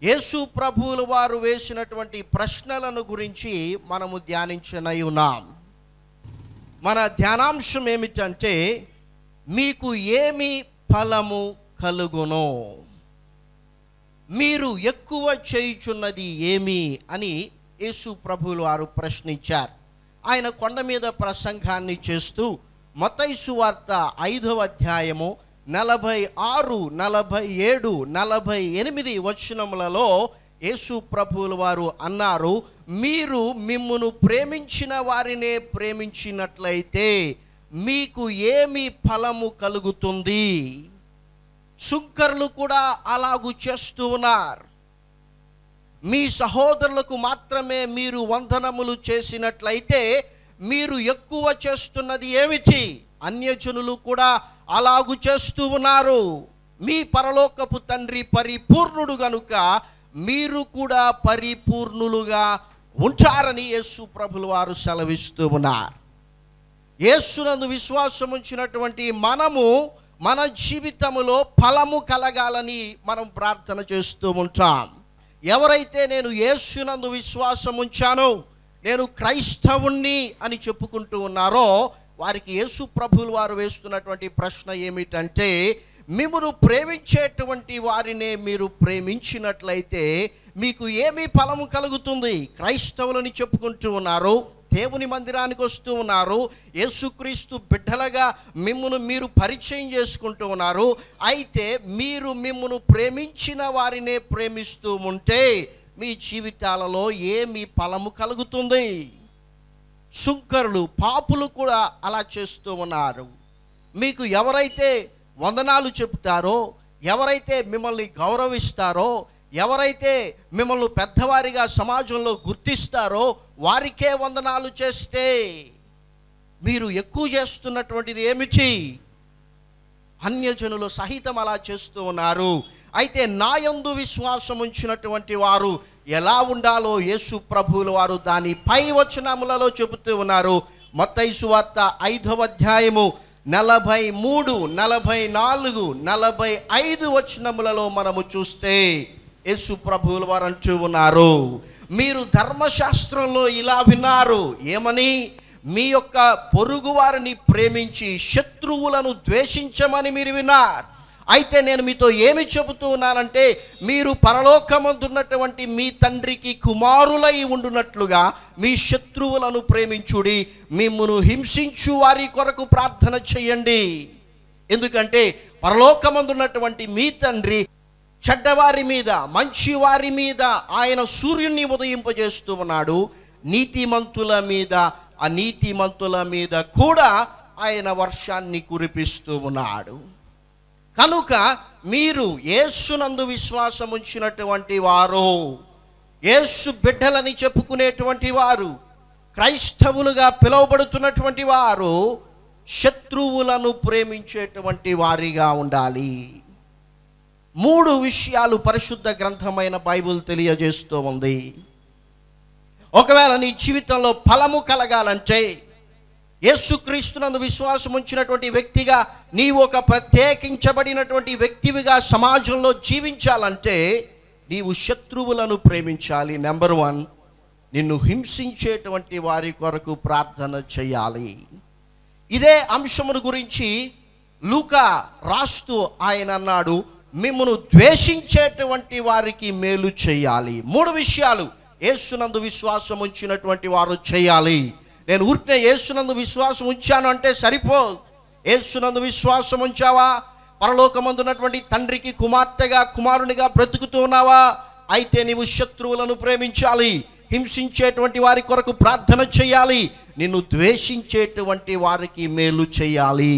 యేసు ప్రభువుల వారు వేసినటువంటి ప్రశ్నలను గురించి మనము ధ్యానించనై ఉన్నాం మన ధ్యానాంశం ఏమిటంటే మీకు ఏమి ఫలము కలుగును మీరు ఎక్కువ చేయుచున్నది ఏమి అని యేసు ప్రభువులు వారు ప్రశ్నించారు ఆయన కొండ మీద ప్రసంగాన్ని చేస్తూ మతైసు వార్త ఐదవ అధ్యాయము నలభై ఆరు నలభై ఏడు నలభై ఎనిమిది వచనములలో యేసు ప్రభువుల వారు అన్నారు మీరు మిమ్మును ప్రేమించిన వారినే ప్రేమించినట్లయితే మీకు ఏమి ఫలము కలుగుతుంది సుంకర్లు కూడా అలాగు చేస్తూ ఉన్నారు మీ సహోదరులకు మాత్రమే మీరు వందనములు చేసినట్లయితే మీరు ఎక్కువ చేస్తున్నది ఏమిటి అన్యజనులు కూడా అలాగు చేస్తూ ఉన్నారు మీ పరలోకపు తండ్రి పరిపూర్ణుడు గనుక మీరు కూడా పరిపూర్ణులుగా ఉంటారని యేసు ప్రభులు వారు సెలవిస్తూ ఉన్నారు యేసునందు విశ్వాసం ఉంచినటువంటి మనము మన జీవితములో ఫలము కలగాలని మనం ప్రార్థన చేస్తూ ఉంటాం ఎవరైతే నేను యేసునందు విశ్వాసం ఉంచానో నేను క్రైస్తవుణ్ణి అని చెప్పుకుంటూ ఉన్నారో వారికి యేసు ప్రభువులు వారు వేస్తున్నటువంటి ప్రశ్న ఏమిటంటే మిమ్మను ప్రేమించేటువంటి వారినే మీరు ప్రేమించినట్లయితే మీకు ఏమి ఫలము కలుగుతుంది క్రైస్తవులని చెప్పుకుంటూ ఉన్నారు దేవుని మందిరానికి వస్తూ ఉన్నారు యేసుక్రీస్తు బిడ్డలుగా మిమ్మును మీరు పరిచయం చేసుకుంటూ ఉన్నారు అయితే మీరు మిమ్మును ప్రేమించిన వారినే ప్రేమిస్తూ ఉంటే మీ జీవితాలలో ఏమి ఫలము కలుగుతుంది సుంకరులు పాపులు కూడా అలా చేస్తూ ఉన్నారు మీకు ఎవరైతే వందనాలు చెప్తారో ఎవరైతే మిమ్మల్ని గౌరవిస్తారో ఎవరైతే మిమ్మల్ని పెద్దవారిగా సమాజంలో గుర్తిస్తారో వారికే వందనాలు చేస్తే మీరు ఎక్కువ చేస్తున్నటువంటిది ఏమిటి అన్యజనులు సహితం అలా చేస్తూ ఉన్నారు అయితే నాయందు విశ్వాసం ఉంచినటువంటి వారు ఎలా ఉండాలో యేసు ప్రభువుల వారు దాని పై వచనములలో చెబుతూ ఉన్నారు మత్తైసు వార్త ఐదవ అధ్యాయము నలభై మూడు నలభై నాలుగు నలభై ఐదు వచనములలో మనము చూస్తే యేసు ప్రభువుల వారు అంటూ ఉన్నారు మీరు ధర్మశాస్త్రంలో ఇలా విన్నారు ఏమని మీ యొక్క పొరుగు వారిని ప్రేమించి శత్రువులను ద్వేషించమని మీరు విన్నారు అయితే నేను మీతో ఏమి చెబుతూ ఉన్నానంటే మీరు పరలోకమందున్నటువంటి మీ తండ్రికి కుమారులై ఉండునట్లుగా మీ శత్రువులను ప్రేమించుడి మిమ్మును హింసించు వారి కొరకు ప్రార్థన చేయండి ఎందుకంటే పరలోకమందున్నటువంటి మీ తండ్రి చెడ్డవారి మీద మంచి వారి మీద ఆయన సూర్యుని ఉదయింపజేస్తూ ఉన్నాడు నీతిమంతుల మీద అనీతిమంతుల మీద కూడా ఆయన వర్షాన్ని కురిపిస్తూ ఉన్నాడు కనుక మీరు యేసునందు విశ్వాసం ఉంచినటువంటి వారు యేసు బిడ్డలని చెప్పుకునేటువంటి వారు క్రైస్తవులుగా పిలువబడుతున్నటువంటి వారు శత్రువులను ప్రేమించేటువంటి వారిగా ఉండాలి మూడు విషయాలు పరిశుద్ధ గ్రంథమైన బైబిల్ తెలియజేస్తూ ఉంది ఒకవేళ నీ జీవితంలో ఫలము కలగాలంటే యేసుక్రీస్తునందు విశ్వాసం ఉంచినటువంటి వ్యక్తిగా నీవు ఒక ప్రత్యేకించబడినటువంటి వ్యక్తివిగా సమాజంలో జీవించాలంటే నీవు శత్రువులను ప్రేమించాలి నెంబర్ వన్ నిన్ను హింసించేటువంటి వారి కొరకు ప్రార్థన చేయాలి ఇదే అంశమును గురించి లూకా రాస్తూ ఆయన అన్నాడు మిమ్మను ద్వేషించేటువంటి వారికి మేలు చేయాలి మూడు విషయాలు యేసునందు విశ్వాసం ఉంచినటువంటి వారు చేయాలి నేను ఊరికే యేసునందు విశ్వాసం ఉంచాను అంటే సరిపో యేసునందు విశ్వాసం ఉంచావా పరలోకమందున్నటువంటి తండ్రికి కుమార్తెగా కుమారునిగా బ్రతుకుతూ ఉన్నావా అయితే నీవు శత్రువులను ప్రేమించాలి హింసించేటువంటి వారి కొరకు ప్రార్థన చేయాలి నిన్ను ద్వేషించేటువంటి వారికి మేలు చేయాలి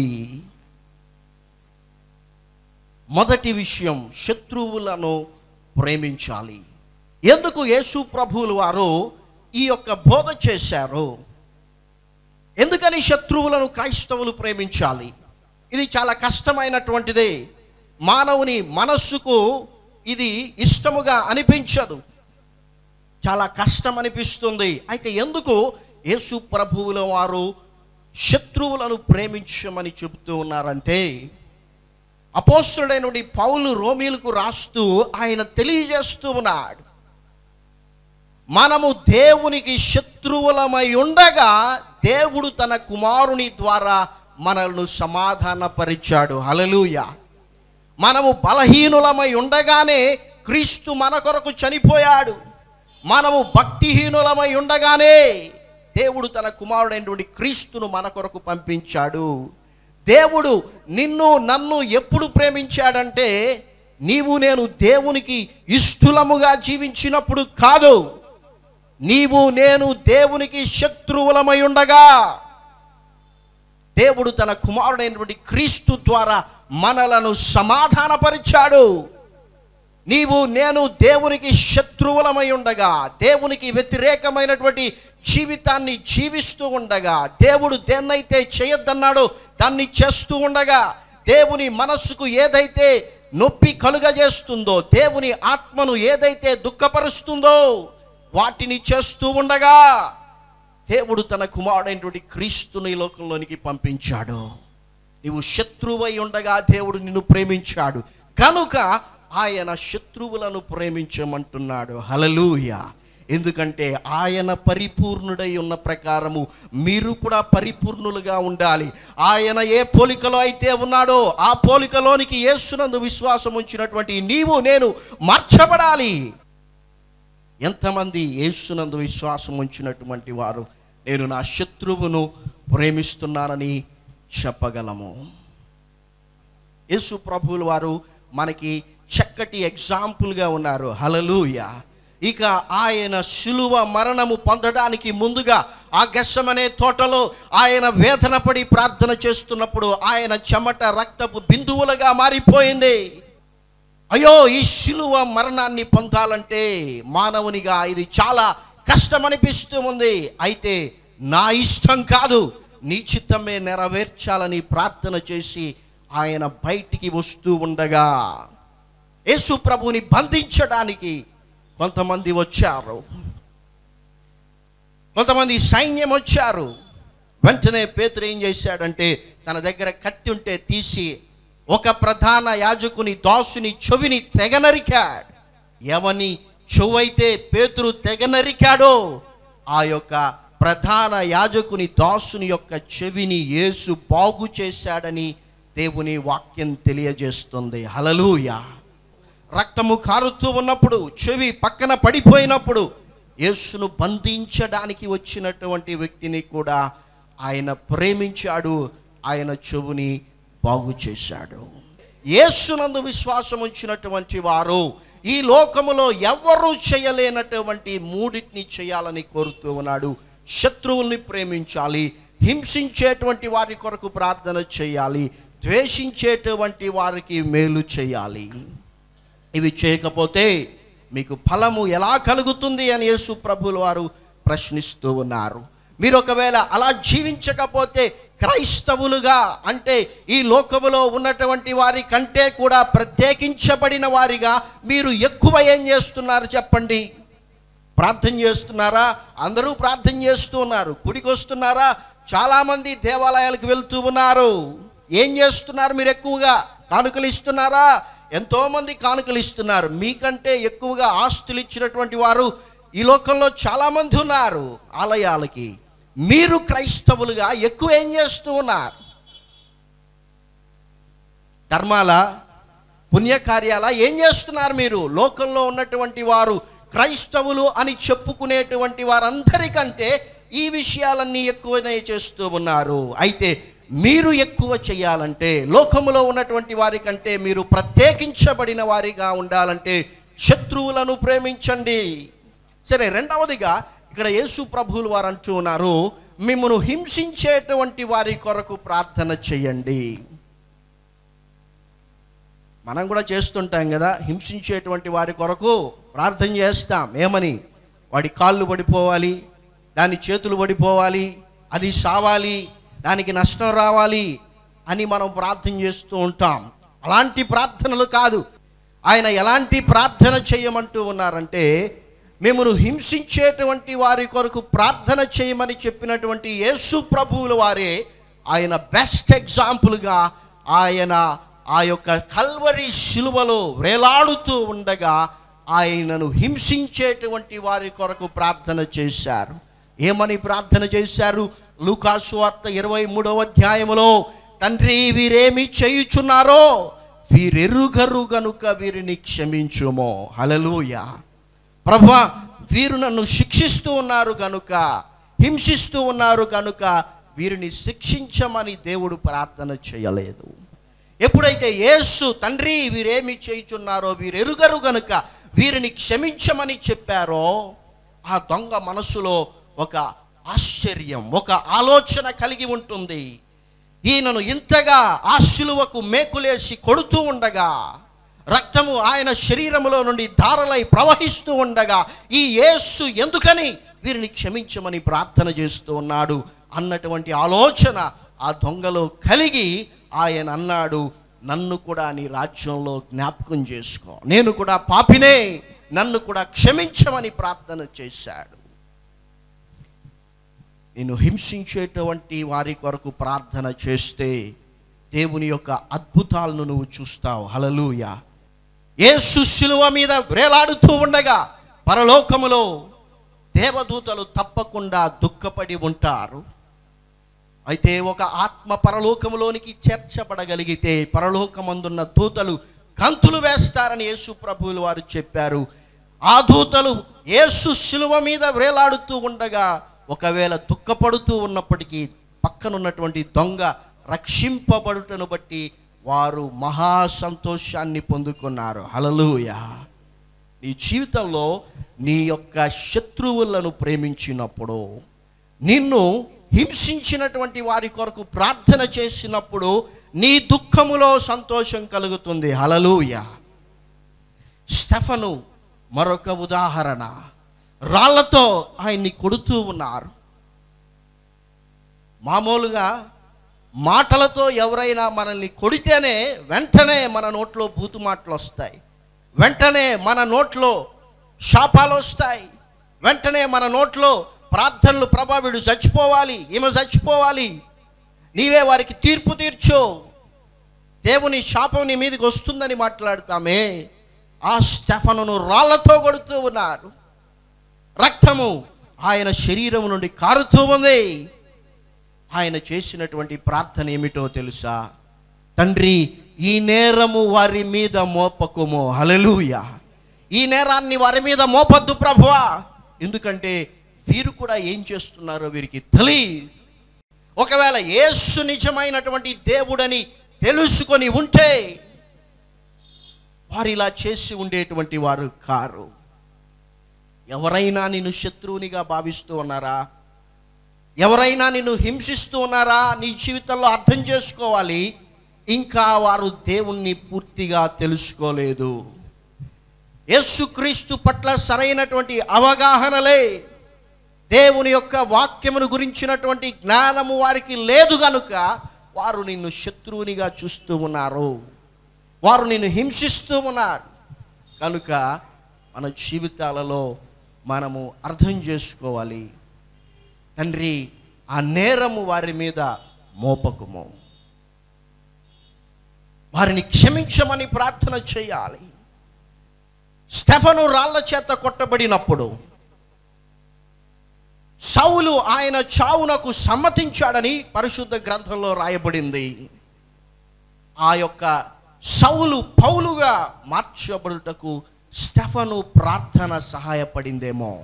మొదటి విషయం శత్రువులను ప్రేమించాలి ఎందుకు యేసు ప్రభువులు వారు ఈ యొక్క బోధ చేశారు ఎందుకని శత్రువులను క్రైస్తవులు ప్రేమించాలి ఇది చాలా కష్టమైనటువంటిదే మానవుని మనస్సుకు ఇది ఇష్టముగా అనిపించదు చాలా కష్టం అనిపిస్తుంది అయితే ఎందుకు యేసు ప్రభువుల వారు శత్రువులను ప్రేమించమని చెబుతూ ఉన్నారంటే అపోస్తుడైనడి పౌలు రోమీలకు రాస్తూ ఆయన తెలియజేస్తూ ఉన్నాడు మనము దేవునికి శత్రువులమై ఉండగా దేవుడు తన కుమారుని ద్వారా మనల్ని సమాధానపరిచాడు హలలుయ మనము బలహీనులమై ఉండగానే క్రీస్తు మన కొరకు చనిపోయాడు మనము భక్తిహీనులమై ఉండగానే దేవుడు తన కుమారుడైనటువంటి క్రీస్తును మన కొరకు పంపించాడు దేవుడు నిన్ను నన్ను ఎప్పుడు ప్రేమించాడంటే నీవు నేను దేవునికి ఇష్టలముగా జీవించినప్పుడు కాదు నీవు నేను దేవునికి శత్రువులమై ఉండగా దేవుడు తన కుమారుడైనటువంటి క్రీస్తు ద్వారా మనలను సమాధానపరిచాడు నీవు నేను దేవునికి శత్రువులమై ఉండగా దేవునికి వ్యతిరేకమైనటువంటి జీవితాన్ని జీవిస్తూ ఉండగా దేవుడు దేన్నైతే చేయొద్దన్నాడో దాన్ని చేస్తూ ఉండగా దేవుని మనస్సుకు ఏదైతే నొప్పి కలుగజేస్తుందో దేవుని ఆత్మను ఏదైతే దుఃఖపరుస్తుందో వాటిని చేస్తూ ఉండగా దేవుడు తన కుమారుడైనటువంటి క్రీస్తుని ఈ లోకంలోనికి పంపించాడు నీవు శత్రువై ఉండగా దేవుడు నిన్ను ప్రేమించాడు కనుక ఆయన శత్రువులను ప్రేమించమంటున్నాడు హలలుయ ఎందుకంటే ఆయన పరిపూర్ణుడై ఉన్న ప్రకారము మీరు కూడా పరిపూర్ణులుగా ఉండాలి ఆయన ఏ పోలికలో అయితే ఉన్నాడో ఆ పోలికలోనికి యేసునందు విశ్వాసం ఉంచినటువంటి నీవు నేను మార్చబడాలి ఎంతమంది యేసునందు విశ్వాసం ఉంచినటువంటి వారు నేను నా శత్రువును ప్రేమిస్తున్నానని చెప్పగలము యేసు ప్రభువుల వారు మనకి చక్కటి ఎగ్జాంపుల్గా ఉన్నారు హలలుయ ఇక ఆయన శిలువ మరణము పొందడానికి ముందుగా ఆ గెస్సమనే తోటలో ఆయన వేదన పడి ప్రార్థన చేస్తున్నప్పుడు ఆయన చెమట రక్తపు బిందువులుగా మారిపోయింది అయ్యో ఈ శిలువ మరణాన్ని పొందాలంటే మానవునిగా ఇది చాలా కష్టం అనిపిస్తూ ఉంది అయితే నా ఇష్టం కాదు నీ చిత్తమే నెరవేర్చాలని ప్రార్థన చేసి ఆయన బయటికి వస్తూ ఉండగా యేసు ప్రభుని బంధించడానికి కొంతమంది వచ్చారు కొంతమంది సైన్యం వచ్చారు వెంటనే పేతురు ఏం చేశాడంటే తన దగ్గర కత్తి ఉంటే తీసి ఒక ప్రధాన యాజకుని దాసుని చెవిని తెగనరికాడు ఎవని చెవైతే పేతురు తెగనరికాడో ఆ యొక్క ప్రధాన యాజకుని దాసుని యొక్క చెవిని యేసు బాగు చేశాడని దేవుని వాక్యం తెలియజేస్తుంది హలలుయ రక్తము కారుతూ ఉన్నప్పుడు చెవి పక్కన పడిపోయినప్పుడు యేసును బంధించడానికి వచ్చినటువంటి వ్యక్తిని కూడా ఆయన ప్రేమించాడు ఆయన చెవుని బాగు చేశాడు యేసునందు విశ్వాసం ఉంచినటువంటి వారు ఈ లోకములో ఎవరు చేయలేనటువంటి మూడింటిని చేయాలని కోరుతూ ఉన్నాడు శత్రువుల్ని ప్రేమించాలి హింసించేటువంటి వారి కొరకు ప్రార్థన చేయాలి ద్వేషించేటువంటి వారికి మేలు చేయాలి ఇవి చేయకపోతే మీకు ఫలము ఎలా కలుగుతుంది అని యేసు ప్రభుల వారు ప్రశ్నిస్తూ ఉన్నారు మీరు ఒకవేళ అలా జీవించకపోతే క్రైస్తవులుగా అంటే ఈ లోకములో ఉన్నటువంటి వారి కంటే కూడా ప్రత్యేకించబడిన వారిగా మీరు ఎక్కువ ఏం చేస్తున్నారు చెప్పండి ప్రార్థన చేస్తున్నారా అందరూ ప్రార్థన చేస్తూ ఉన్నారు గుడికి వస్తున్నారా చాలామంది దేవాలయాలకు వెళ్తూ ఉన్నారు ఏం చేస్తున్నారు మీరు ఎక్కువగా కానుకలు ఇస్తున్నారా ఎంతోమంది కానుకలు ఇస్తున్నారు మీకంటే ఎక్కువగా ఆస్తులు ఇచ్చినటువంటి వారు ఈ లోకంలో చాలామంది ఉన్నారు ఆలయాలకి మీరు క్రైస్తవులుగా ఎక్కువ ఏం చేస్తూ ఉన్నారు ధర్మాల పుణ్యకార్యాల ఏం చేస్తున్నారు మీరు లోకంలో ఉన్నటువంటి వారు క్రైస్తవులు అని చెప్పుకునేటువంటి వారందరికంటే ఈ విషయాలన్నీ ఎక్కువనే చేస్తూ ఉన్నారు అయితే మీరు ఎక్కువ చేయాలంటే లోకములో ఉన్నటువంటి వారి కంటే మీరు ప్రత్యేకించబడిన వారిగా ఉండాలంటే శత్రువులను ప్రేమించండి సరే రెండవదిగా ఇక్కడ యేసు ప్రభువులు వారు అంటూ ఉన్నారు మిమ్మను హింసించేటువంటి వారి కొరకు ప్రార్థన చేయండి మనం కూడా చేస్తుంటాం కదా హింసించేటువంటి వారి కొరకు ప్రార్థన చేస్తాం ఏమని వాడి కాళ్ళు పడిపోవాలి దాని చేతులు పడిపోవాలి అది సావాలి దానికి నష్టం రావాలి అని మనం ప్రార్థన చేస్తూ ఉంటాం అలాంటి ప్రార్థనలు కాదు ఆయన ఎలాంటి ప్రార్థన చేయమంటూ ఉన్నారంటే మిమ్మను హింసించేటువంటి వారి కొరకు ప్రార్థన చేయమని చెప్పినటువంటి యేసు ప్రభువుల వారే ఆయన బెస్ట్ ఎగ్జాంపుల్గా ఆయన ఆ యొక్క కల్వరి శిలువలో వేలాడుతూ ఉండగా ఆయనను హింసించేటువంటి వారి కొరకు ప్రార్థన చేశారు ఏమని ప్రార్థన చేశారు లూకాసు వార్త ఇరవై మూడవ అధ్యాయములో తండ్రి వీరేమి చేయుచున్నారో వీరెరుగరు గనుక వీరిని క్షమించుమో హలలుయ ప్రభా వీరు నన్ను శిక్షిస్తూ ఉన్నారు కనుక హింసిస్తూ ఉన్నారు కనుక వీరిని శిక్షించమని దేవుడు ప్రార్థన చేయలేదు ఎప్పుడైతే యేసు తండ్రి వీరేమి చేయుచున్నారో వీరెరుగరు గనుక వీరిని క్షమించమని చెప్పారో ఆ దొంగ మనసులో ఒక ఆశ్చర్యం ఒక ఆలోచన కలిగి ఉంటుంది ఈయనను ఇంతగా ఆ శిలువకు మేకులేసి కొడుతూ ఉండగా రక్తము ఆయన శరీరములో నుండి ధారలై ప్రవహిస్తూ ఉండగా ఈ యేసు ఎందుకని వీరిని క్షమించమని ప్రార్థన చేస్తూ ఉన్నాడు అన్నటువంటి ఆలోచన ఆ దొంగలో కలిగి ఆయన అన్నాడు నన్ను కూడా నీ రాజ్యంలో జ్ఞాపకం చేసుకో నేను కూడా పాపినే నన్ను కూడా క్షమించమని ప్రార్థన చేశాడు నేను హింసించేటువంటి వారి కొరకు ప్రార్థన చేస్తే దేవుని యొక్క అద్భుతాలను నువ్వు చూస్తావు హలలుయ యేసు శిలువ మీద వేలాడుతూ ఉండగా పరలోకములో దేవదూతలు తప్పకుండా దుఃఖపడి ఉంటారు అయితే ఒక ఆత్మ పరలోకములోనికి చేర్చబడగలిగితే పరలోకమందున్న దూతలు కంతులు వేస్తారని యేసు ప్రభువులు వారు చెప్పారు ఆ దూతలు యేసు శిలువ మీద వేలాడుతూ ఉండగా ఒకవేళ దుఃఖపడుతూ ఉన్నప్పటికీ పక్కనున్నటువంటి దొంగ రక్షింపబడుటను బట్టి వారు మహా సంతోషాన్ని పొందుకున్నారు హలలుయ నీ జీవితంలో నీ యొక్క శత్రువులను ప్రేమించినప్పుడు నిన్ను హింసించినటువంటి వారి కొరకు ప్రార్థన చేసినప్పుడు నీ దుఃఖములో సంతోషం కలుగుతుంది హలలుయ స్టెఫను మరొక ఉదాహరణ రాళ్లతో ఆయన్ని కొడుతూ ఉన్నారు మామూలుగా మాటలతో ఎవరైనా మనల్ని కొడితేనే వెంటనే మన నోట్లో బూతు మాటలు వస్తాయి వెంటనే మన నోట్లో శాపాలు వస్తాయి వెంటనే మన నోట్లో ప్రార్థనలు ప్రభా వీడు చచ్చిపోవాలి ఈమె చచ్చిపోవాలి నీవే వారికి తీర్పు తీర్చు దేవుని శాపం నీ మీదకి వస్తుందని మాట్లాడతామే ఆ స్టెఫనును రాళ్లతో కొడుతూ ఉన్నారు రక్తము ఆయన శరీరం నుండి కారుతూ ఉంది ఆయన చేసినటువంటి ప్రార్థన ఏమిటో తెలుసా తండ్రి ఈ నేరము వారి మీద మోపకుము హలలుయ ఈ నేరాన్ని వారి మీద మోపద్దు ప్రభువా ఎందుకంటే వీరు కూడా ఏం చేస్తున్నారో వీరికి తెలియ ఒకవేళ యేసు నిజమైనటువంటి దేవుడని తెలుసుకొని ఉంటే వారు ఇలా చేసి ఉండేటువంటి వారు కారు ఎవరైనా నిన్ను శత్రువునిగా భావిస్తూ ఉన్నారా ఎవరైనా నిన్ను హింసిస్తూ ఉన్నారా నీ జీవితంలో అర్థం చేసుకోవాలి ఇంకా వారు దేవుణ్ణి పూర్తిగా తెలుసుకోలేదు యేసుక్రీస్తు పట్ల సరైనటువంటి అవగాహనలే దేవుని యొక్క వాక్యమును గురించినటువంటి జ్ఞానము వారికి లేదు గనుక వారు నిన్ను శత్రువునిగా చూస్తూ ఉన్నారు వారు నిన్ను హింసిస్తూ ఉన్నారు కనుక మన జీవితాలలో మనము అర్థం చేసుకోవాలి తండ్రి ఆ నేరము వారి మీద మోపకుము వారిని క్షమించమని ప్రార్థన చేయాలి స్టెఫను రాళ్ల చేత కొట్టబడినప్పుడు సౌలు ఆయన చావునకు సమ్మతించాడని పరిశుద్ధ గ్రంథంలో రాయబడింది ఆ యొక్క సౌలు పౌలుగా మార్చబడుటకు స్టెఫను ప్రార్థన సహాయపడిందేమో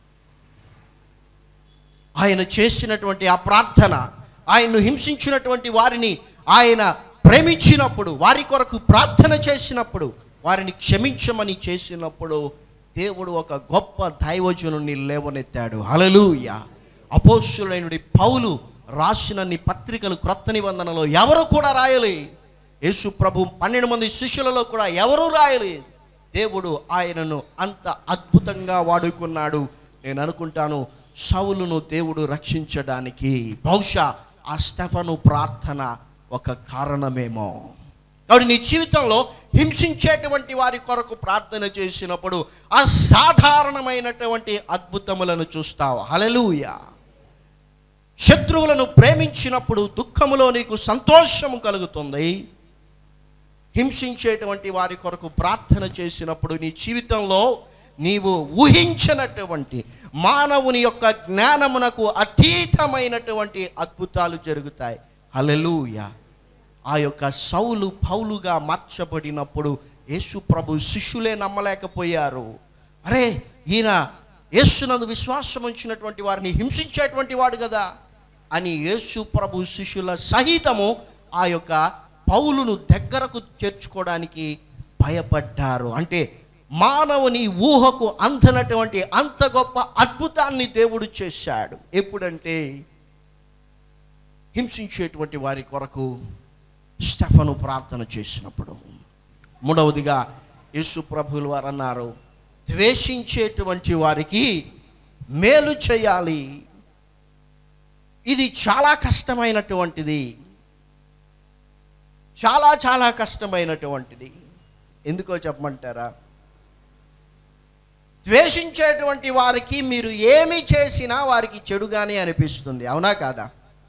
ఆయన చేసినటువంటి ఆ ప్రార్థన ఆయన్ను హింసించినటువంటి వారిని ఆయన ప్రేమించినప్పుడు వారి కొరకు ప్రార్థన చేసినప్పుడు వారిని క్షమించమని చేసినప్పుడు దేవుడు ఒక గొప్ప దైవజనుని లేవనెత్తాడు హలలుయ అపోస్తులైనడి పౌలు రాసినన్ని పత్రికలు క్రొత్త నిబంధనలో ఎవరు కూడా రాయలే యేసు ప్రభు పన్నెండు మంది శిష్యులలో కూడా ఎవరు రాయలే దేవుడు ఆయనను అంత అద్భుతంగా వాడుకున్నాడు నేను అనుకుంటాను సౌలును దేవుడు రక్షించడానికి బహుశా ఆ స్టెఫను ప్రార్థన ఒక కారణమేమో కాబట్టి నీ జీవితంలో హింసించేటువంటి వారి కొరకు ప్రార్థన చేసినప్పుడు అసాధారణమైనటువంటి అద్భుతములను చూస్తావు హలలుయ శత్రువులను ప్రేమించినప్పుడు దుఃఖములో నీకు సంతోషము కలుగుతుంది హింసించేటువంటి వారి కొరకు ప్రార్థన చేసినప్పుడు నీ జీవితంలో నీవు ఊహించినటువంటి మానవుని యొక్క జ్ఞానమునకు అతీతమైనటువంటి అద్భుతాలు జరుగుతాయి హల్లెలూయా ఆ యొక్క సౌలు పౌలుగా మార్చబడినప్పుడు యేసు ప్రభు శిష్యులే నమ్మలేకపోయారు అరే ఈయన యేసునందు విశ్వాసం ఉంచినటువంటి వారిని హింసించేటువంటి వాడు కదా అని యేసు ప్రభు శిష్యుల సహితము ఆ యొక్క పౌలును దగ్గరకు చేర్చుకోవడానికి భయపడ్డారు అంటే మానవుని ఊహకు అందనటువంటి అంత గొప్ప అద్భుతాన్ని దేవుడు చేశాడు ఎప్పుడంటే హింసించేటువంటి వారి కొరకు స్టెఫను ప్రార్థన చేసినప్పుడు మూడవదిగా యేసు ప్రభువులు వారు అన్నారు ద్వేషించేటువంటి వారికి మేలు చేయాలి ఇది చాలా కష్టమైనటువంటిది చాలా చాలా కష్టమైనటువంటిది ఎందుకో చెప్పమంటారా ద్వేషించేటువంటి వారికి మీరు ఏమి చేసినా వారికి చెడుగానే అనిపిస్తుంది అవునా కాదా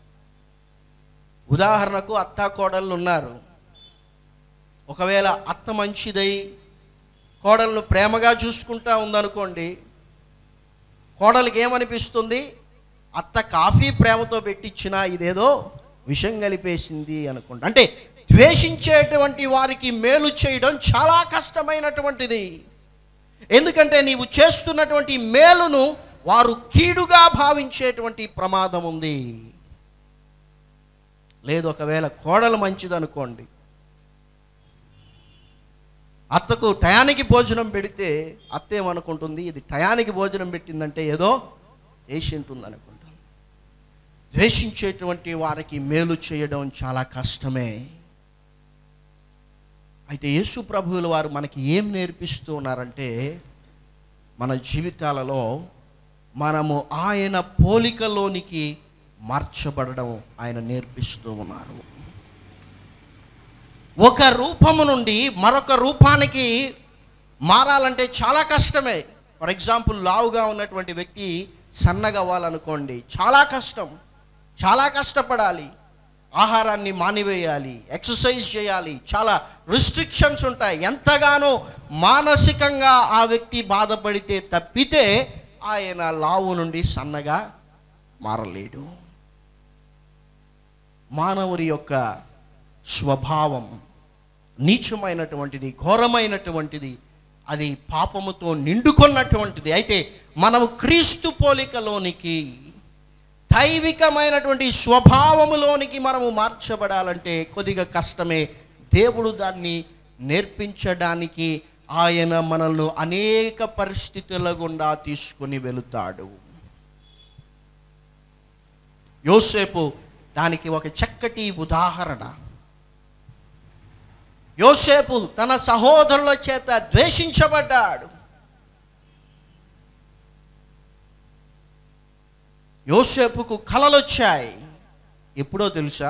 ఉదాహరణకు అత్త కోడళ్ళు ఉన్నారు ఒకవేళ అత్త మంచిదై కోడలను ప్రేమగా చూసుకుంటా ఉందనుకోండి కోడలికి ఏమనిపిస్తుంది అత్త కాఫీ ప్రేమతో పెట్టించినా ఇదేదో విషం కలిపేసింది అనుకుంటా అంటే ద్వేషించేటువంటి వారికి మేలు చేయడం చాలా కష్టమైనటువంటిది ఎందుకంటే నీవు చేస్తున్నటువంటి మేలును వారు కీడుగా భావించేటువంటి ప్రమాదం ఉంది లేదు ఒకవేళ కోడలు మంచిదనుకోండి అత్తకు టయానికి భోజనం పెడితే అత్త ఏమనుకుంటుంది ఇది టయానికి భోజనం పెట్టిందంటే ఏదో వేసి ఉంటుంది అనుకుంటాం ద్వేషించేటువంటి వారికి మేలు చేయడం చాలా కష్టమే అయితే యేసు ప్రభువుల వారు మనకి ఏం నేర్పిస్తూ ఉన్నారంటే మన జీవితాలలో మనము ఆయన పోలికలోనికి మార్చబడడం ఆయన నేర్పిస్తూ ఉన్నారు ఒక రూపము నుండి మరొక రూపానికి మారాలంటే చాలా కష్టమే ఫర్ ఎగ్జాంపుల్ లావుగా ఉన్నటువంటి వ్యక్తి సన్నగా అవ్వాలనుకోండి చాలా కష్టం చాలా కష్టపడాలి ఆహారాన్ని మానివేయాలి ఎక్సర్సైజ్ చేయాలి చాలా రిస్ట్రిక్షన్స్ ఉంటాయి ఎంతగానో మానసికంగా ఆ వ్యక్తి బాధపడితే తప్పితే ఆయన లావు నుండి సన్నగా మారలేడు మానవుడి యొక్క స్వభావం నీచమైనటువంటిది ఘోరమైనటువంటిది అది పాపముతో నిండుకొన్నటువంటిది అయితే మనము క్రీస్తు పోలికలోనికి దైవికమైనటువంటి స్వభావములోనికి మనము మార్చబడాలంటే కొద్దిగా కష్టమే దేవుడు దాన్ని నేర్పించడానికి ఆయన మనల్ని అనేక పరిస్థితుల గుండా తీసుకుని వెళుతాడు యోసేపు దానికి ఒక చక్కటి ఉదాహరణ యోసేపు తన సహోదరుల చేత ద్వేషించబడ్డాడు యోసేపుకు కలలొచ్చాయి ఎప్పుడో తెలుసా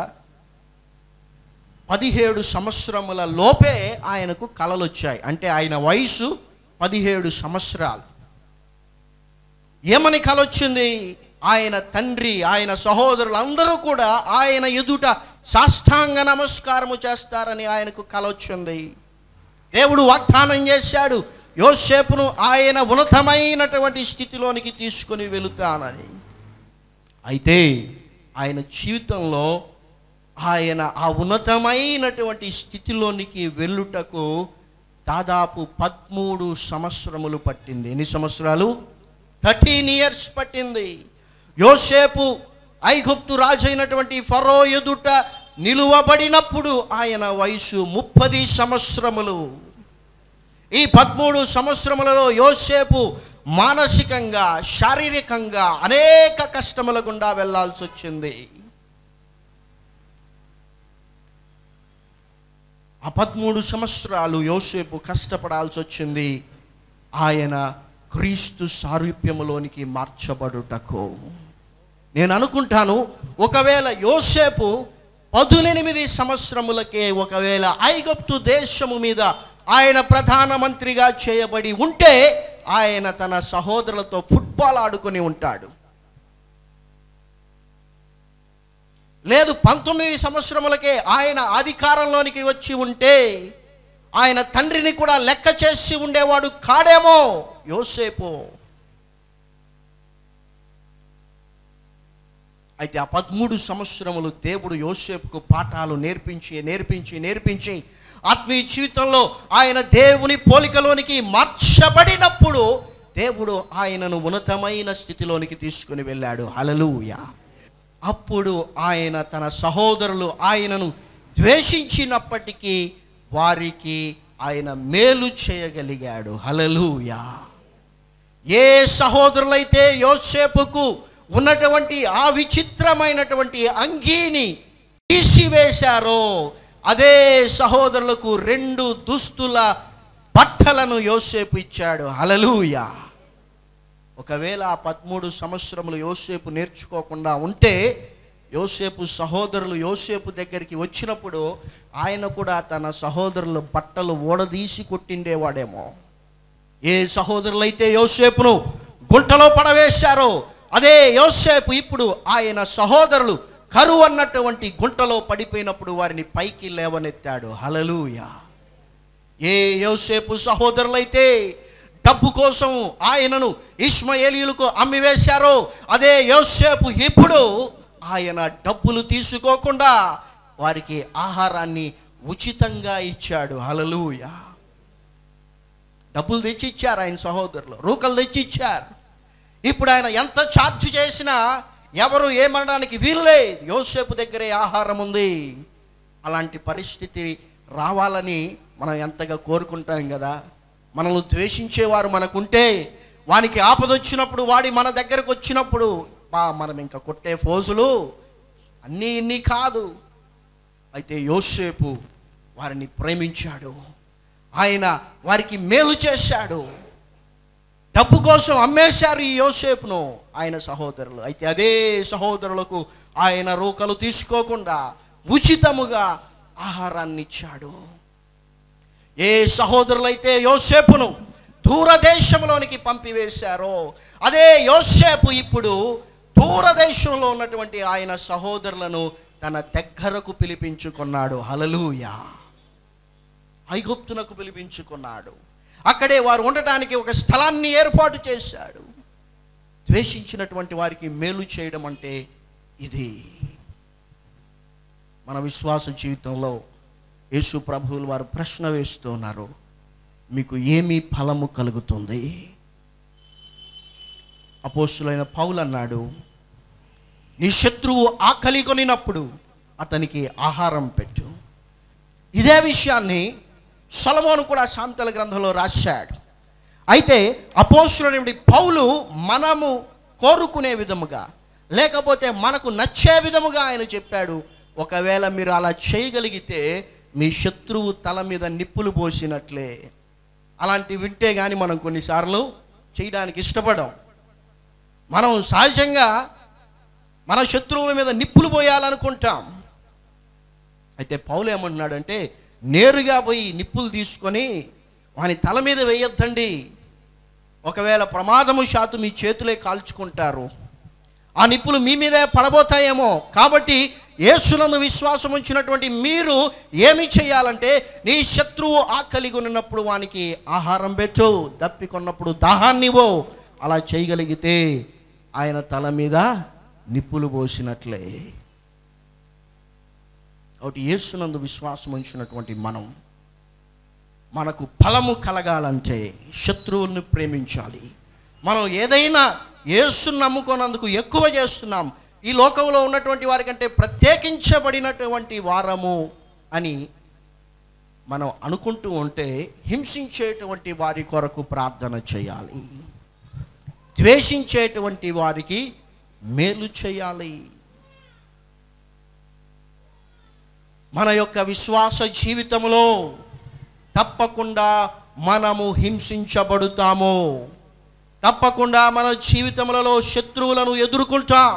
పదిహేడు సంవత్సరముల లోపే ఆయనకు కలలొచ్చాయి అంటే ఆయన వయసు పదిహేడు సంవత్సరాలు ఏమని కలొచ్చింది ఆయన తండ్రి ఆయన సహోదరులందరూ కూడా ఆయన ఎదుట సాష్టాంగ నమస్కారము చేస్తారని ఆయనకు కలొచ్చింది దేవుడు వాగ్దానం చేశాడు యోసేపును ఆయన ఉన్నతమైనటువంటి స్థితిలోనికి తీసుకొని వెళుతానని అయితే ఆయన జీవితంలో ఆయన ఆ ఉన్నతమైనటువంటి స్థితిలోనికి వెళ్ళుటకు దాదాపు పదమూడు సంవత్సరములు పట్టింది ఎన్ని సంవత్సరాలు థర్టీన్ ఇయర్స్ పట్టింది యోసేపు ఐగుప్తు రాజు అయినటువంటి ఫరో ఎదుట నిలువబడినప్పుడు ఆయన వయసు ముప్పది సంవత్సరములు ఈ పదమూడు సంవత్సరములలో యోసేపు మానసికంగా శారీరకంగా అనేక కష్టముల గుండా వెళ్ళాల్సి వచ్చింది ఆ పదమూడు సంవత్సరాలు యోసేపు కష్టపడాల్సి వచ్చింది ఆయన క్రీస్తు సారూప్యములోనికి మార్చబడుటకు నేను అనుకుంటాను ఒకవేళ యోసేపు పదునెనిమిది సంవత్సరములకే ఒకవేళ ఐగుప్తు దేశము మీద ఆయన ప్రధానమంత్రిగా చేయబడి ఉంటే ఆయన తన సహోదరులతో ఫుట్బాల్ ఆడుకొని ఉంటాడు లేదు పంతొమ్మిది సంవత్సరములకే ఆయన అధికారంలోనికి వచ్చి ఉంటే ఆయన తండ్రిని కూడా లెక్క చేసి ఉండేవాడు కాడేమో యోసేపు అయితే ఆ పదమూడు సంవత్సరములు దేవుడు యోసేపుకు పాఠాలు నేర్పించి నేర్పించి నేర్పించి ఆత్మీయ జీవితంలో ఆయన దేవుని పోలికలోనికి మార్చబడినప్పుడు దేవుడు ఆయనను ఉన్నతమైన స్థితిలోనికి తీసుకుని వెళ్ళాడు హలలుయ అప్పుడు ఆయన తన సహోదరులు ఆయనను ద్వేషించినప్పటికీ వారికి ఆయన మేలు చేయగలిగాడు హలలుయా ఏ సహోదరులైతే యోసేపుకు ఉన్నటువంటి ఆ విచిత్రమైనటువంటి అంగీని తీసివేశారో అదే సహోదరులకు రెండు దుస్తుల బట్టలను యోసేపు ఇచ్చాడు హలలుయా ఒకవేళ ఆ పదమూడు సంవత్సరములు యోసేపు నేర్చుకోకుండా ఉంటే యోసేపు సహోదరులు యోసేపు దగ్గరికి వచ్చినప్పుడు ఆయన కూడా తన సహోదరుల బట్టలు ఓడదీసి కొట్టిండేవాడేమో ఏ సహోదరులైతే యోసేపును గుంటలో పడవేశారో అదే యోసేపు ఇప్పుడు ఆయన సహోదరులు కరువు అన్నటువంటి గుంటలో పడిపోయినప్పుడు వారిని పైకి లేవనెత్తాడు హలలుయా ఏ యోసేపు సహోదరులైతే డబ్బు కోసం ఆయనను ఇష్మయేలీయులకు అమ్మివేశారో అదే యోసేపు ఇప్పుడు ఆయన డబ్బులు తీసుకోకుండా వారికి ఆహారాన్ని ఉచితంగా ఇచ్చాడు హలలుయా డబ్బులు తెచ్చి ఇచ్చారు ఆయన సహోదరులు రూకలు తెచ్చి ఇచ్చారు ఇప్పుడు ఆయన ఎంత ఛార్జ్ చేసినా ఎవరు ఏమనడానికి వీలు లేదు యోసేపు దగ్గరే ఆహారం ఉంది అలాంటి పరిస్థితి రావాలని మనం ఎంతగా కోరుకుంటాం కదా మనల్ని ద్వేషించేవారు మనకుంటే వానికి ఆపదొచ్చినప్పుడు వాడి మన దగ్గరకు వచ్చినప్పుడు బా మనం ఇంకా కొట్టే ఫోజులు అన్నీ ఇన్ని కాదు అయితే యోసేపు వారిని ప్రేమించాడు ఆయన వారికి మేలు చేశాడు డబ్బు కోసం అమ్మేశారు ఈ యోసేపును ఆయన సహోదరులు అయితే అదే సహోదరులకు ఆయన రూకలు తీసుకోకుండా ఉచితముగా ఆహారాన్ని ఇచ్చాడు ఏ సహోదరులైతే యోసేపును దూరదేశంలోనికి పంపివేశారో అదే యోసేపు ఇప్పుడు దూరదేశంలో ఉన్నటువంటి ఆయన సహోదరులను తన దగ్గరకు పిలిపించుకున్నాడు హలలుయా ఐగుప్తునకు పిలిపించుకున్నాడు అక్కడే వారు ఉండటానికి ఒక స్థలాన్ని ఏర్పాటు చేశాడు ద్వేషించినటువంటి వారికి మేలు చేయడం అంటే ఇది మన విశ్వాస జీవితంలో యేసు ప్రభువులు వారు ప్రశ్న వేస్తున్నారు మీకు ఏమి ఫలము కలుగుతుంది అపోస్తులైన పౌలు అన్నాడు నీ శత్రువు ఆకలి కొనినప్పుడు అతనికి ఆహారం పెట్టు ఇదే విషయాన్ని సొలమోను కూడా శాంతల గ్రంథంలో రాశాడు అయితే అపోస్తులైన పౌలు మనము కోరుకునే విధముగా లేకపోతే మనకు నచ్చే విధముగా ఆయన చెప్పాడు ఒకవేళ మీరు అలా చేయగలిగితే మీ శత్రువు తల మీద నిప్పులు పోసినట్లే అలాంటి వింటే కానీ మనం కొన్నిసార్లు చేయడానికి ఇష్టపడం మనం సహజంగా మన శత్రువుల మీద నిప్పులు పోయాలనుకుంటాం అయితే పౌలు ఏమంటున్నాడంటే నేరుగా పోయి నిప్పులు తీసుకొని వాని తల మీద వేయొద్దండి ఒకవేళ ప్రమాదము శాతం మీ చేతులే కాల్చుకుంటారు ఆ నిప్పులు మీ మీదే పడబోతాయేమో కాబట్టి యేసునందు విశ్వాసం ఉంచినటువంటి మీరు ఏమి చేయాలంటే నీ శత్రువు ఆకలి కొన్నప్పుడు వానికి ఆహారం పెట్టు దప్పికొన్నప్పుడు దాహాన్నివో అలా చేయగలిగితే ఆయన తల మీద నిప్పులు పోసినట్లే కాబట్టి యేసునందు విశ్వాసం ఉంచినటువంటి మనం మనకు ఫలము కలగాలంటే శత్రువులను ప్రేమించాలి మనం ఏదైనా యేసును నమ్ముకున్నందుకు ఎక్కువ చేస్తున్నాం ఈ లోకంలో ఉన్నటువంటి వారికంటే ప్రత్యేకించబడినటువంటి వారము అని మనం అనుకుంటూ ఉంటే హింసించేటువంటి వారి కొరకు ప్రార్థన చేయాలి ద్వేషించేటువంటి వారికి మేలు చేయాలి మన యొక్క విశ్వాస జీవితంలో తప్పకుండా మనము హింసించబడుతాము తప్పకుండా మన జీవితములలో శత్రువులను ఎదుర్కొంటాం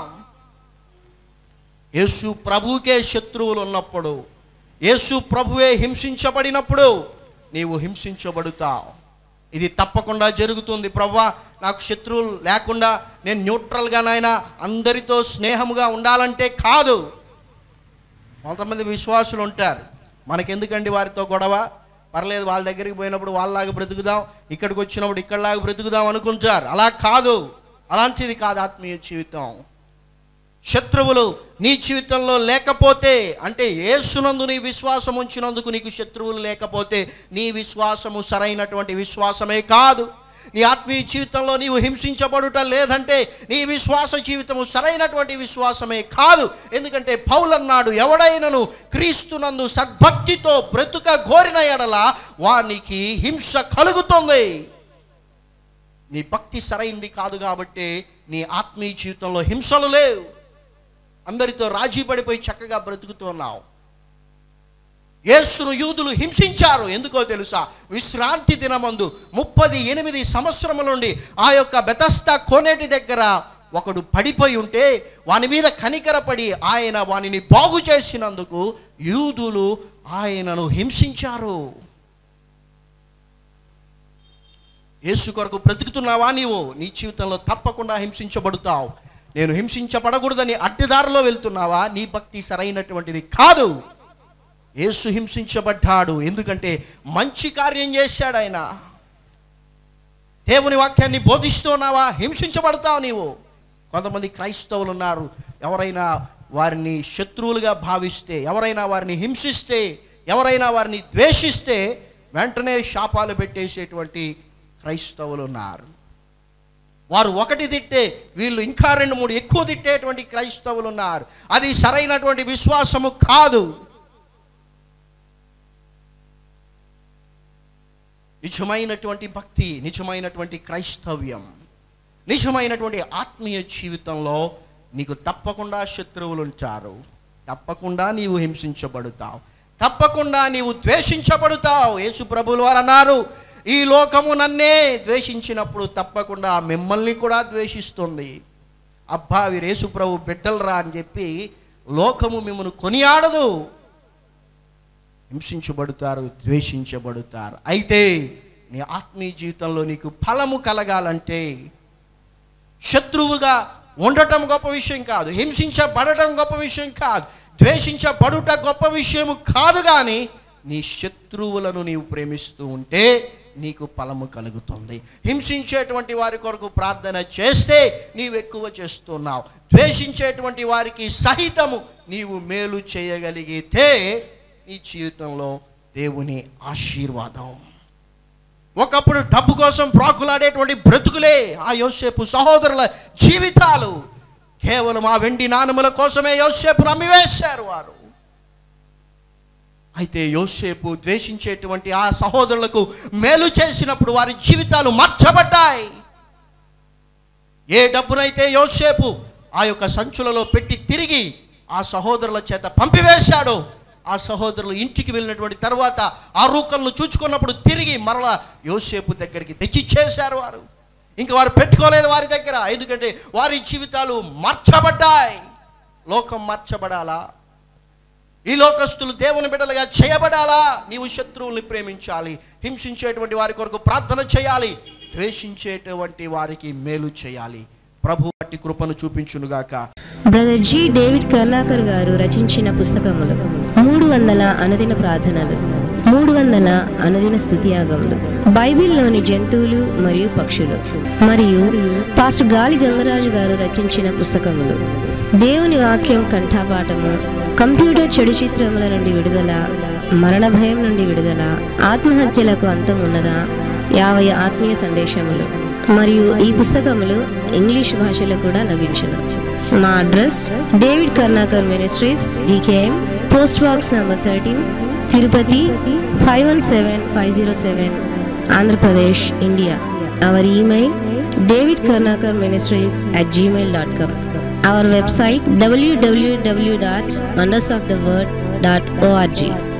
యేసు ప్రభువుకే శత్రువులు ఉన్నప్పుడు యేసు ప్రభువే హింసించబడినప్పుడు నీవు హింసించబడుతావు ఇది తప్పకుండా జరుగుతుంది ప్రవ్వా నాకు శత్రువులు లేకుండా నేను న్యూట్రల్గానైనా అందరితో స్నేహముగా ఉండాలంటే కాదు కొంతమంది విశ్వాసులు ఉంటారు మనకెందుకండి వారితో గొడవ పర్లేదు వాళ్ళ దగ్గరికి పోయినప్పుడు వాళ్ళలాగా బ్రతుకుదాం ఇక్కడికి వచ్చినప్పుడు ఇక్కడలాగా బ్రతుకుదాం అనుకుంటారు అలా కాదు అలాంటిది కాదు ఆత్మీయ జీవితం శత్రువులు నీ జీవితంలో లేకపోతే అంటే ఏసునందు నీ విశ్వాసం ఉంచినందుకు నీకు శత్రువులు లేకపోతే నీ విశ్వాసము సరైనటువంటి విశ్వాసమే కాదు నీ ఆత్మీయ జీవితంలో నీవు హింసించబడుట లేదంటే నీ విశ్వాస జీవితము సరైనటువంటి విశ్వాసమే కాదు ఎందుకంటే పౌలన్నాడు ఎవడైనను క్రీస్తునందు సద్భక్తితో బ్రతుక కోరిన ఎడల వానికి హింస కలుగుతుంది నీ భక్తి సరైంది కాదు కాబట్టి నీ ఆత్మీయ జీవితంలో హింసలు లేవు అందరితో రాజీ పడిపోయి చక్కగా బ్రతుకుతున్నావు యేసును యూదులు హింసించారు ఎందుకో తెలుసా విశ్రాంతి దినమందు ముప్పది ఎనిమిది సంవత్సరముల నుండి ఆ యొక్క బెతస్తా కోనేటి దగ్గర ఒకడు పడిపోయి ఉంటే వాని మీద కనికరపడి ఆయన వానిని బాగు చేసినందుకు యూదులు ఆయనను హింసించారు యేసు కొరకు బ్రతుకుతున్నావా నీవు నీ జీవితంలో తప్పకుండా హింసించబడుతావు నేను హింసించబడకూడదని అడ్డదారిలో వెళ్తున్నావా నీ భక్తి సరైనటువంటిది కాదు యేసు హింసించబడ్డాడు ఎందుకంటే మంచి కార్యం చేశాడు ఆయన దేవుని వాక్యాన్ని బోధిస్తున్నావా హింసించబడతావు నీవు కొంతమంది క్రైస్తవులు ఉన్నారు ఎవరైనా వారిని శత్రువులుగా భావిస్తే ఎవరైనా వారిని హింసిస్తే ఎవరైనా వారిని ద్వేషిస్తే వెంటనే శాపాలు పెట్టేసేటువంటి క్రైస్తవులు ఉన్నారు వారు ఒకటి తిట్టే వీళ్ళు ఇంకా రెండు మూడు ఎక్కువ తిట్టేటువంటి క్రైస్తవులు ఉన్నారు అది సరైనటువంటి విశ్వాసము కాదు నిజమైనటువంటి భక్తి నిజమైనటువంటి క్రైస్తవ్యం నిజమైనటువంటి ఆత్మీయ జీవితంలో నీకు తప్పకుండా శత్రువులు ఉంటారు తప్పకుండా నీవు హింసించబడుతావు తప్పకుండా నీవు ద్వేషించబడుతావు యేసు ప్రభులు వారు అన్నారు ఈ లోకము నన్నే ద్వేషించినప్పుడు తప్పకుండా మిమ్మల్ని కూడా ద్వేషిస్తుంది అబ్బా వీరేసు ప్రభు బిడ్డలరా అని చెప్పి లోకము మిమ్మల్ని కొనియాడదు హింసించబడతారు ద్వేషించబడతారు అయితే నీ ఆత్మీయ జీవితంలో నీకు ఫలము కలగాలంటే శత్రువుగా ఉండటం గొప్ప విషయం కాదు హింసించబడటం గొప్ప విషయం కాదు ద్వేషించబడుట గొప్ప విషయము కాదు కానీ నీ శత్రువులను నీవు ప్రేమిస్తూ ఉంటే నీకు ఫలము కలుగుతుంది హింసించేటువంటి వారి కొరకు ప్రార్థన చేస్తే నీవు ఎక్కువ చేస్తున్నావు ద్వేషించేటువంటి వారికి సహితము నీవు మేలు చేయగలిగితే నీ జీవితంలో దేవుని ఆశీర్వాదం ఒకప్పుడు డబ్బు కోసం ప్రాకులాడేటువంటి బ్రతుకులే ఆ యోసేపు సహోదరుల జీవితాలు కేవలం ఆ వెండి నాణముల కోసమే యోసేపును అమ్మివేశారు వారు అయితే యోసేపు ద్వేషించేటువంటి ఆ సహోదరులకు మేలు చేసినప్పుడు వారి జీవితాలు మార్చబడ్డాయి ఏ డబ్బునైతే యోసేపు ఆ యొక్క సంచులలో పెట్టి తిరిగి ఆ సహోదరుల చేత పంపివేశాడో ఆ సహోదరులు ఇంటికి వెళ్ళినటువంటి తర్వాత ఆ రూకలను చూచుకున్నప్పుడు తిరిగి మరలా యోసేపు దగ్గరికి తెచ్చిచ్చేశారు వారు ఇంకా వారు పెట్టుకోలేదు వారి దగ్గర ఎందుకంటే వారి జీవితాలు మార్చబడ్డాయి లోకం మార్చబడాలా ఈ లోకస్తులు దేవుని బిడ్డలుగా చేయబడాలా నీవు శత్రువుల్ని ప్రేమించాలి హింసించేటువంటి వారి కొరకు ప్రార్థన చేయాలి ద్వేషించేటువంటి వారికి మేలు చేయాలి ప్రభు వాటి కృపను చూపించునుగాక బ్రదర్ జి డేవిడ్ కర్ణాకర్ గారు రచించిన పుస్తకములు మూడు వందల అనుదిన ప్రార్థనలు మూడు వందల అనుదిన స్థుతియాగములు బైబిల్లోని జంతువులు మరియు పక్షులు మరియు పాస్టర్ గాలి గంగరాజు గారు రచించిన పుస్తకములు దేవుని వాక్యం కంఠాపాఠము కంప్యూటర్ చెడు చిత్రముల నుండి విడుదల మరణ భయం నుండి విడుదల ఆత్మహత్యలకు అంతం ఉన్నదా యాభై ఆత్మీయ సందేశములు మరియు ఈ పుస్తకములు ఇంగ్లీష్ భాషలో కూడా లభించును మా address David Karnakar ministries DKM post box number thirteen Tirupati five one seven five zero seven Andhra Pradesh India our email David Karnakar ministries at Gmail dot com our website W W W dot wonders of the world dot ORG